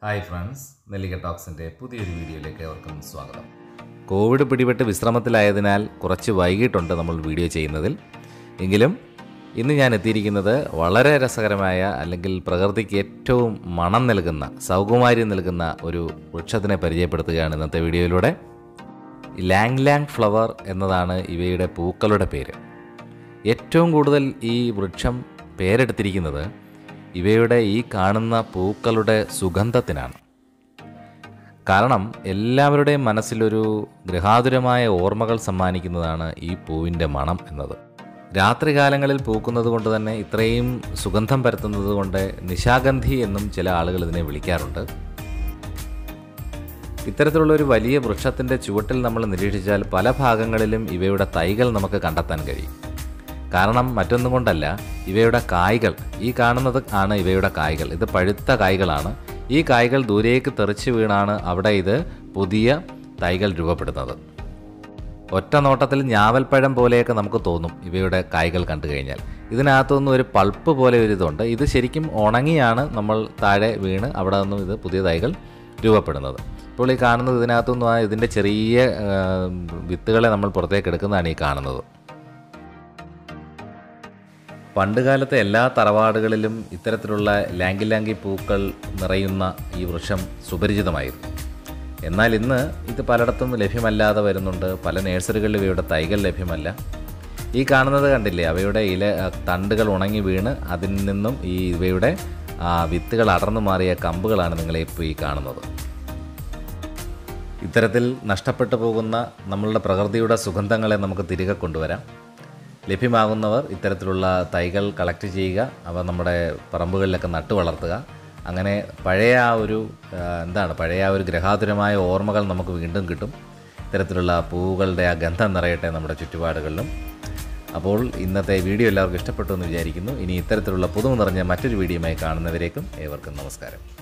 hi friends നെല്ലിക്ക ടോക്സിൻ്റെ പുതിയൊരു വീഡിയോയിലേക്ക് അവർക്കും സ്വാഗതം കോവിഡ് പിടിപെട്ട് വിശ്രമത്തിലായതിനാൽ കുറച്ച് വൈകിട്ടുണ്ട് നമ്മൾ വീഡിയോ ചെയ്യുന്നതിൽ എങ്കിലും ഇന്ന് ഞാൻ എത്തിയിരിക്കുന്നത് വളരെ രസകരമായ അല്ലെങ്കിൽ പ്രകൃതിക്ക് ഏറ്റവും മണം നൽകുന്ന സൗകുമാര്യം നൽകുന്ന ഒരു വൃക്ഷത്തിനെ പരിചയപ്പെടുത്തുകയാണ് ഇന്നത്തെ വീഡിയോയിലൂടെ ലാങ് ലാങ് ഫ്ലവർ എന്നതാണ് ഇവയുടെ പൂക്കളുടെ പേര് ഏറ്റവും കൂടുതൽ ഈ വൃക്ഷം പേരെടുത്തിരിക്കുന്നത് ഇവയുടെ ഈ കാണുന്ന പൂക്കളുടെ സുഗന്ധത്തിനാണ് കാരണം എല്ലാവരുടെയും മനസ്സിലൊരു ഗൃഹാതുരമായ ഓർമ്മകൾ സമ്മാനിക്കുന്നതാണ് ഈ പൂവിൻ്റെ മണം എന്നത് രാത്രികാലങ്ങളിൽ പൂക്കുന്നത് കൊണ്ട് തന്നെ ഇത്രയും സുഗന്ധം പരത്തുന്നത് കൊണ്ട് നിശാഗന്ധി എന്നും ചില ആളുകൾ ഇതിനെ വിളിക്കാറുണ്ട് ഇത്തരത്തിലുള്ള ഒരു വലിയ വൃക്ഷത്തിൻ്റെ ചുവട്ടിൽ നമ്മൾ നിരീക്ഷിച്ചാൽ പല ഭാഗങ്ങളിലും ഇവയുടെ തൈകൾ നമുക്ക് കണ്ടെത്താൻ കഴിയും കാരണം മറ്റൊന്നും കൊണ്ടല്ല ഇവയുടെ കായ്കൾ ഈ കാണുന്നത് ആണ് ഇവയുടെ കായ്കൾ ഇത് പഴുത്ത കായ്കളാണ് ഈ കായ്കൾ ദൂരേക്ക് തെറിച്ച് വീണാണ് അവിടെ ഇത് പുതിയ തൈകൾ രൂപപ്പെടുന്നത് ഒറ്റ നോട്ടത്തിൽ ഞാവൽപ്പഴം പോലെയൊക്കെ നമുക്ക് തോന്നും ഇവയുടെ കായ്കൾ കണ്ടു കഴിഞ്ഞാൽ ഇതിനകത്തുനിന്ന് ഒരു പൾപ്പ് പോലെ ഒരു ഇതുണ്ട് ഇത് ശരിക്കും ഉണങ്ങിയാണ് നമ്മൾ താഴെ വീണ് അവിടെ നിന്നും ഇത് പുതിയ തൈകൾ രൂപപ്പെടുന്നത് ഇപ്പോൾ ഈ കാണുന്നത് ഇതിനകത്തുനിന്നും ആ ഇതിൻ്റെ ചെറിയ ആ, വിത്തുകളെ നമ്മൾ പുറത്തേക്ക് എടുക്കുന്നതാണ് ഈ കാണുന്നത് പണ്ടുകാലത്തെ എല്ലാ തറവാടുകളിലും ഇത്തരത്തിലുള്ള ലാങ്കി ലാങ്കി പൂക്കൾ നിറയുന്ന ഈ വൃക്ഷം സുപരിചിതമായിരുന്നു എന്നാൽ ഇന്ന് ഇത് പലയിടത്തും ലഭ്യമല്ലാതെ വരുന്നുണ്ട് പല നഴ്സറികളിലും ഇവയുടെ തൈകൾ ലഭ്യമല്ല ഈ കാണുന്നത് കണ്ടില്ലേ അവയുടെ ഇല ആ, തണ്ടുകൾ ഉണങ്ങി വീണ് അതിൽ നിന്നും ഈ ഇവയുടെ ആ, വിത്തുകൾ അടർന്നു മാറിയ കമ്പുകളാണ് നിങ്ങളെ ഇപ്പോൾ ഈ കാണുന്നത് ഇത്തരത്തിൽ നഷ്ടപ്പെട്ടു പോകുന്ന നമ്മളുടെ പ്രകൃതിയുടെ സുഗന്ധങ്ങളെ നമുക്ക് തിരികെ കൊണ്ടുവരാം ലഭ്യമാകുന്നവർ ഇത്തരത്തിലുള്ള തൈകൾ കളക്ട് ചെയ്യുക അവ നമ്മുടെ പറമ്പുകളിലൊക്കെ നട്ടു വളർത്തുക അങ്ങനെ പഴയ ആ ഒരു ആ, എന്താണ് പഴയ ആ ഒരു ഗ്രഹാതുരമായ ഓർമ്മകൾ നമുക്ക് വീണ്ടും കിട്ടും ഇത്തരത്തിലുള്ള പൂവുകളുടെ ആ ഗന്ധം നിറയട്ടെ നമ്മുടെ ചുറ്റുപാടുകളിലും അപ്പോൾ ഇന്നത്തെ വീഡിയോ എല്ലാവർക്കും ഇഷ്ടപ്പെട്ടു എന്ന് വിചാരിക്കുന്നു ഇനി ഇത്തരത്തിലുള്ള പുതുമ നിറഞ്ഞ മറ്റൊരു വീഡിയോയുമായി കാണുന്നവരേക്കും ഏവർക്കും നമസ്കാരം